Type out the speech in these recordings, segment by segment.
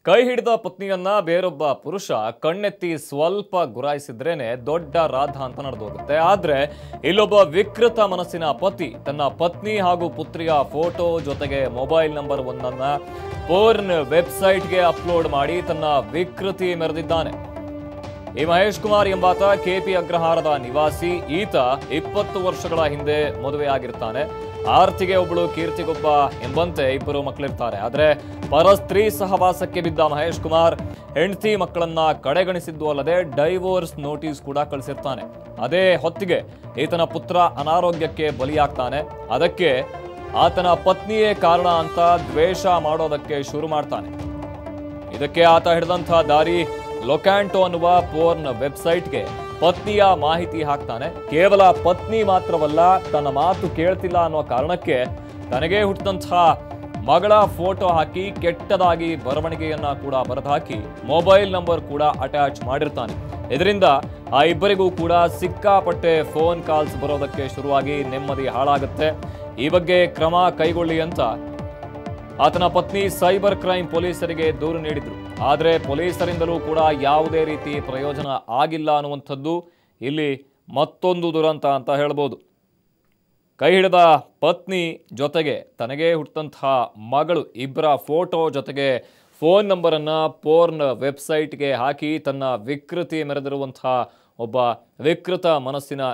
ಕೈ ಹಿಡಿದ ಪತ್ನಿಯನ್ನ ಬೇರೊಬ್ಬ ಪುರುಷ ಕಣ್ಣೆತ್ತಿ ಸ್ವಲ್ಪ ಗುರಾಯಿಸಿದ್ರೇನೆ ದೊಡ್ಡ ರಾಧ ಅಂತ ನಡೆದೋಗುತ್ತೆ ಆದ್ರೆ ಇಲ್ಲೊಬ್ಬ ವಿಕೃತ ಮನಸ್ಸಿನ ಪತಿ ತನ್ನ ಪತ್ನಿ ಹಾಗೂ ಪುತ್ರಿಯ ಫೋಟೋ ಜೊತೆಗೆ ಮೊಬೈಲ್ ನಂಬರ್ ಒಂದನ್ನ ಪೋರ್ನ್ ವೆಬ್ಸೈಟ್ಗೆ ಅಪ್ಲೋಡ್ ಮಾಡಿ ತನ್ನ ವಿಕೃತಿ ಮೆರೆದಿದ್ದಾನೆ ಈ ಮಹೇಶ್ ಕುಮಾರ್ ಎಂಬಾತ ಕೆಪಿ ಅಗ್ರಹಾರದ ನಿವಾಸಿ ಈತ ಇಪ್ಪತ್ತು ವರ್ಷಗಳ ಹಿಂದೆ ಮದುವೆಯಾಗಿರ್ತಾನೆ ಆರ್ತಿಗೆ ಒಬ್ಬಳು ಕೀರ್ತಿಗೊಬ್ಬ ಎಂಬಂತೆ ಇಬ್ಬರು ಮಕ್ಕಳಿರ್ತಾರೆ ಆದ್ರೆ ಪರಸ್ತ್ರೀ ಸಹವಾಸಕ್ಕೆ ಬಿದ್ದ ಮಹೇಶ್ ಕುಮಾರ್ ಹೆಂಡತಿ ಮಕ್ಕಳನ್ನ ಕಡೆಗಣಿಸಿದ್ದು ಅಲ್ಲದೆ ಡೈವೋರ್ಸ್ ನೋಟಿಸ್ ಕೂಡ ಕಳಿಸಿರ್ತಾನೆ ಅದೇ ಹೊತ್ತಿಗೆ ಈತನ ಪುತ್ರ ಅನಾರೋಗ್ಯಕ್ಕೆ ಬಲಿಯಾಗ್ತಾನೆ ಅದಕ್ಕೆ ಆತನ ಪತ್ನಿಯೇ ಕಾರಣ ಅಂತ ದ್ವೇಷ ಮಾಡೋದಕ್ಕೆ ಶುರು ಮಾಡ್ತಾನೆ ಇದಕ್ಕೆ ಆತ ಹಿಡಿದಂತಹ ದಾರಿ ಲೊಕ್ಯಾಂಟೋ ಅನ್ನುವ ಪೋರ್ನ್ ವೆಬ್ಸೈಟ್ಗೆ ಪತ್ನಿಯ ಮಾಹಿತಿ ಹಾಕ್ತಾನೆ ಕೇವಲ ಪತ್ನಿ ಮಾತ್ರವಲ್ಲ ತನ್ನ ಮಾತು ಕೇಳ್ತಿಲ್ಲ ಅನ್ನೋ ಕಾರಣಕ್ಕೆ ತನಗೆ ಹುಟ್ಟಿದಂತಹ ಮಗಳ ಫೋಟೋ ಹಾಕಿ ಕೆಟ್ಟದಾಗಿ ಬರವಣಿಗೆಯನ್ನ ಕೂಡ ಬರೆದು ಹಾಕಿ ಮೊಬೈಲ್ ನಂಬರ್ ಕೂಡ ಅಟ್ಯಾಚ್ ಮಾಡಿರ್ತಾನೆ ಇದರಿಂದ ಆ ಇಬ್ಬರಿಗೂ ಕೂಡ ಸಿಕ್ಕಾಪಟ್ಟೆ ಫೋನ್ ಕಾಲ್ಸ್ ಬರೋದಕ್ಕೆ ಶುರುವಾಗಿ ನೆಮ್ಮದಿ ಹಾಳಾಗುತ್ತೆ ಈ ಬಗ್ಗೆ ಕ್ರಮ ಕೈಗೊಳ್ಳಿ ಅಂತ ಆತನ ಪತ್ನಿ ಸೈಬರ್ ಕ್ರೈಮ್ ಪೊಲೀಸರಿಗೆ ದೂರು ನೀಡಿದ್ರು ಆದರೆ ಪೊಲೀಸರಿಂದಲೂ ಕೂಡ ಯಾವುದೇ ರೀತಿ ಪ್ರಯೋಜನ ಆಗಿಲ್ಲ ಅನ್ನುವಂಥದ್ದು ಇಲ್ಲಿ ಮತ್ತೊಂದು ದುರಂತ ಅಂತ ಹೇಳ್ಬೋದು ಕೈ ಹಿಡಿದ ಪತ್ನಿ ಜೊತೆಗೆ ತನಗೆ ಹುಟ್ಟಿದಂತಹ ಮಗಳು ಇಬ್ಬರ ಫೋಟೋ ಜೊತೆಗೆ ಫೋನ್ ನಂಬರನ್ನು ಪೋರ್ನ್ ವೆಬ್ಸೈಟ್ಗೆ ಹಾಕಿ ತನ್ನ ವಿಕೃತಿ ಮೆರೆದಿರುವಂತಹ ಒಬ್ಬ ವಿಕೃತ ಮನಸ್ಸಿನ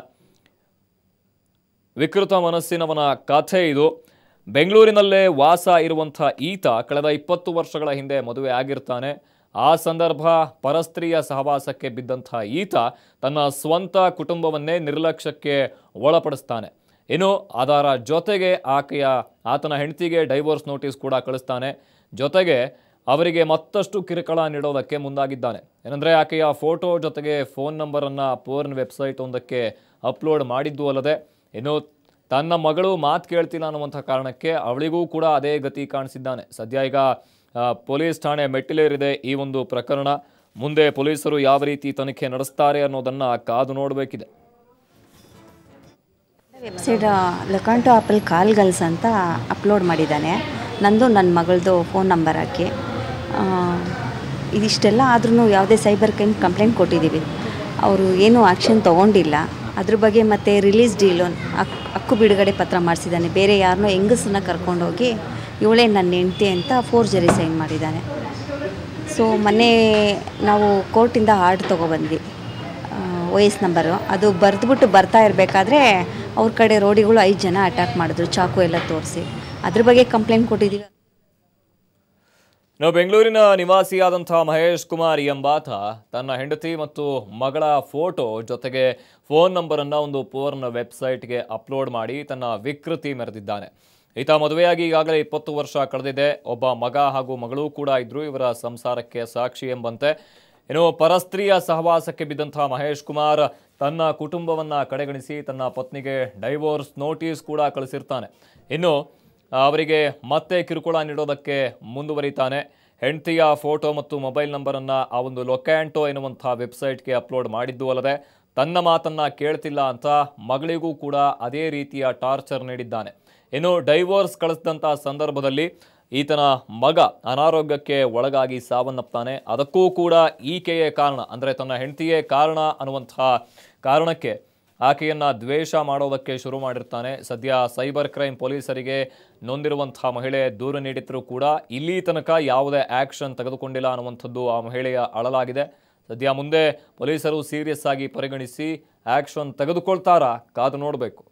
ವಿಕೃತ ಮನಸ್ಸಿನವನ ಕಥೆ ಇದು ಬೆಂಗಳೂರಿನಲ್ಲೇ ವಾಸ ಇರುವಂಥ ಈತ ಕಳೆದ ಇಪ್ಪತ್ತು ವರ್ಷಗಳ ಹಿಂದೆ ಮದುವೆ ಆಗಿರ್ತಾನೆ ಆ ಸಂದರ್ಭ ಪರಸ್ತ್ರೀಯ ಸಹವಾಸಕ್ಕೆ ಬಿದ್ದಂಥ ಈತ ತನ್ನ ಸ್ವಂತ ಕುಟುಂಬವನ್ನೇ ನಿರ್ಲಕ್ಷ್ಯಕ್ಕೆ ಒಳಪಡಿಸ್ತಾನೆ ಇನ್ನು ಅದರ ಜೊತೆಗೆ ಆಕೆಯ ಆತನ ಹೆಂಡತಿಗೆ ಡೈವೋರ್ಸ್ ನೋಟಿಸ್ ಕೂಡ ಕಳಿಸ್ತಾನೆ ಜೊತೆಗೆ ಅವರಿಗೆ ಮತ್ತಷ್ಟು ಕಿರುಕುಳ ನೀಡೋದಕ್ಕೆ ಮುಂದಾಗಿದ್ದಾನೆ ಏನಂದರೆ ಆಕೆಯ ಫೋಟೋ ಜೊತೆಗೆ ಫೋನ್ ನಂಬರನ್ನು ಪೋರ್ನ್ ವೆಬ್ಸೈಟ್ ಒಂದಕ್ಕೆ ಅಪ್ಲೋಡ್ ಮಾಡಿದ್ದು ಅಲ್ಲದೆ ಇನ್ನು ತನ್ನ ಮಗಳು ಮಾತು ಕೇಳ್ತಿಲ್ಲ ಅನ್ನುವಂಥ ಕಾರಣಕ್ಕೆ ಅವಳಿಗೂ ಕೂಡ ಅದೇ ಗತಿ ಕಾಣಿಸಿದ್ದಾನೆ ಸದ್ಯ ಈಗ ಆ, ಪೊಲೀಸ್ ಠಾಣೆ ಮೆಟ್ಟಿಲೇರಿದೆ ಈ ಒಂದು ಪ್ರಕರಣ ಮುಂದೆ ಪೊಲೀಸರು ಯಾವ ರೀತಿ ತನಿಖೆ ನಡೆಸ್ತಾರೆ ಅನ್ನೋದನ್ನು ಕಾದು ನೋಡಬೇಕಿದೆ website Locanto apple call girls ಅಂತ ಅಪ್ಲೋಡ್ ಮಾಡಿದ್ದಾನೆ ನಂದು ನನ್ನ ಮಗಳದು ಫೋನ್ ನಂಬರ್ ಹಾಕಿ ಆ, ಇದಿಷ್ಟೆಲ್ಲ ಆದ್ರೂ ಯಾವುದೇ ಸೈಬರ್ ಕ್ರೈಮ್ ಕಂಪ್ಲೇಂಟ್ ಕೊಟ್ಟಿದ್ದೀವಿ ಅವರು ಏನೂ ಆ್ಯಕ್ಷನ್ ತೊಗೊಂಡಿಲ್ಲ ಅದ್ರ ಬಗ್ಗೆ ಮತ್ತು ರಿಲೀಸ್ ಡೀಲು ಅಕ್ ಹಕ್ಕು ಬಿಡುಗಡೆ ಪತ್ರ ಮಾಡಿಸಿದ್ದಾನೆ ಬೇರೆ ಯಾರನ್ನೋ ಹೆಂಗಸನ್ನ ಕರ್ಕೊಂಡೋಗಿ ಇವಳೇ ನನ್ನ ಹೆಂಡ್ತಿ ಅಂತ ಫೋರ್ಜರಿ ಸೈನ್ ಮಾಡಿದ್ದಾನೆ ಸೊ ಮೊನ್ನೆ ನಾವು ಕೋರ್ಟಿಂದ ಆರ್ಡ್ ತೊಗೊಬಂದ್ವಿ ಒ ಎಸ್ ನಂಬರು ಅದು ಬರೆದ್ಬಿಟ್ಟು ಬರ್ತಾ ಇರಬೇಕಾದ್ರೆ ಅವ್ರ ಕಡೆ ರೋಡಿಗಳು ಐದು ಜನ ಅಟ್ಯಾಕ್ ಮಾಡಿದ್ರು ಚಾಕು ಎಲ್ಲ ತೋರಿಸಿ ಅದ್ರ ಬಗ್ಗೆ ಕಂಪ್ಲೇಂಟ್ ಕೊಟ್ಟಿದ್ದೀವಿ ನಾವು ಬೆಂಗಳೂರಿನ ನಿವಾಸಿಯಾದಂತಹ ಮಹೇಶ್ ಕುಮಾರ್ ಎಂಬಾತ ತನ್ನ ಹೆಂಡತಿ ಮತ್ತು ಮಗಳ ಫೋಟೋ ಜೊತೆಗೆ ಫೋನ್ ನಂಬರನ್ನು ಒಂದು ಪೋರ್ನ್ ವೆಬ್ಸೈಟ್ಗೆ ಅಪ್ಲೋಡ್ ಮಾಡಿ ತನ್ನ ವಿಕೃತಿ ಮೆರೆದಿದ್ದಾನೆ ಈತ ಮದುವೆಯಾಗಿ ಈಗಾಗಲೇ ಇಪ್ಪತ್ತು ವರ್ಷ ಕಳೆದಿದೆ ಒಬ್ಬ ಮಗ ಹಾಗೂ ಮಗಳೂ ಕೂಡ ಇದ್ರು ಇವರ ಸಂಸಾರಕ್ಕೆ ಸಾಕ್ಷಿ ಎಂಬಂತೆ ಇನ್ನು ಪರಸ್ತ್ರೀಯ ಸಹವಾಸಕ್ಕೆ ಬಿದ್ದಂತಹ ಮಹೇಶ್ ಕುಮಾರ್ ತನ್ನ ಕುಟುಂಬವನ್ನ ಕಡೆಗಣಿಸಿ ತನ್ನ ಪತ್ನಿಗೆ ಡೈವೋರ್ಸ್ ನೋಟಿಸ್ ಕೂಡ ಕಳಿಸಿರ್ತಾನೆ ಇನ್ನು ಅವರಿಗೆ ಮತ್ತೆ ಕಿರುಕುಳ ನೀಡೋದಕ್ಕೆ ಮುಂದುವರಿತಾನೆ ಹೆಂಡತಿಯ ಫೋಟೋ ಮತ್ತು ಮೊಬೈಲ್ ನಂಬರನ್ನು ಆ ಒಂದು ಲೊಕ್ಯಾಂಟೋ ಎನ್ನುವಂಥ ವೆಬ್ಸೈಟ್ಗೆ ಅಪ್ಲೋಡ್ ಮಾಡಿದ್ದು ಅಲ್ಲದೆ ತನ್ನ ಮಾತನ್ನ ಕೇಳ್ತಿಲ್ಲ ಅಂತ ಮಗಳಿಗೂ ಕೂಡ ಅದೇ ರೀತಿಯ ಟಾರ್ಚರ್ ನೀಡಿದ್ದಾನೆ ಇನ್ನು ಡೈವೋರ್ಸ್ ಕಳಿಸಿದಂಥ ಸಂದರ್ಭದಲ್ಲಿ ಈತನ ಮಗ ಅನಾರೋಗ್ಯಕ್ಕೆ ಒಳಗಾಗಿ ಸಾವನ್ನಪ್ತಾನೆ ಅದಕ್ಕೂ ಕೂಡ ಈಕೆಯೇ ಕಾರಣ ಅಂದರೆ ತನ್ನ ಹೆಂಡತಿಯೇ ಕಾರಣ ಅನ್ನುವಂತಹ ಕಾರಣಕ್ಕೆ ಆಕೆಯನ್ನ ದ್ವೇಷ ಮಾಡೋದಕ್ಕೆ ಶುರು ಮಾಡಿರ್ತಾನೆ ಸದ್ಯ ಸೈಬರ್ ಕ್ರೈಮ್ ಪೊಲೀಸರಿಗೆ ನೊಂದಿರುವಂತಹ ಮಹಿಳೆ ದೂರು ನೀಡಿದ್ರು ಕೂಡ ಇಲ್ಲಿ ತನಕ ಯಾವುದೇ ಆಕ್ಷನ್ ತೆಗೆದುಕೊಂಡಿಲ್ಲ ಅನ್ನುವಂಥದ್ದು ಆ ಮಹಿಳೆಯ ಅಳಲಾಗಿದೆ ಸದ್ಯ ಮುಂದೆ ಪೊಲೀಸರು ಸೀರಿಯಸ್ ಆಗಿ ಪರಿಗಣಿಸಿ ಆಕ್ಷನ್ ತೆಗೆದುಕೊಳ್ತಾರಾ ಕಾದು ನೋಡಬೇಕು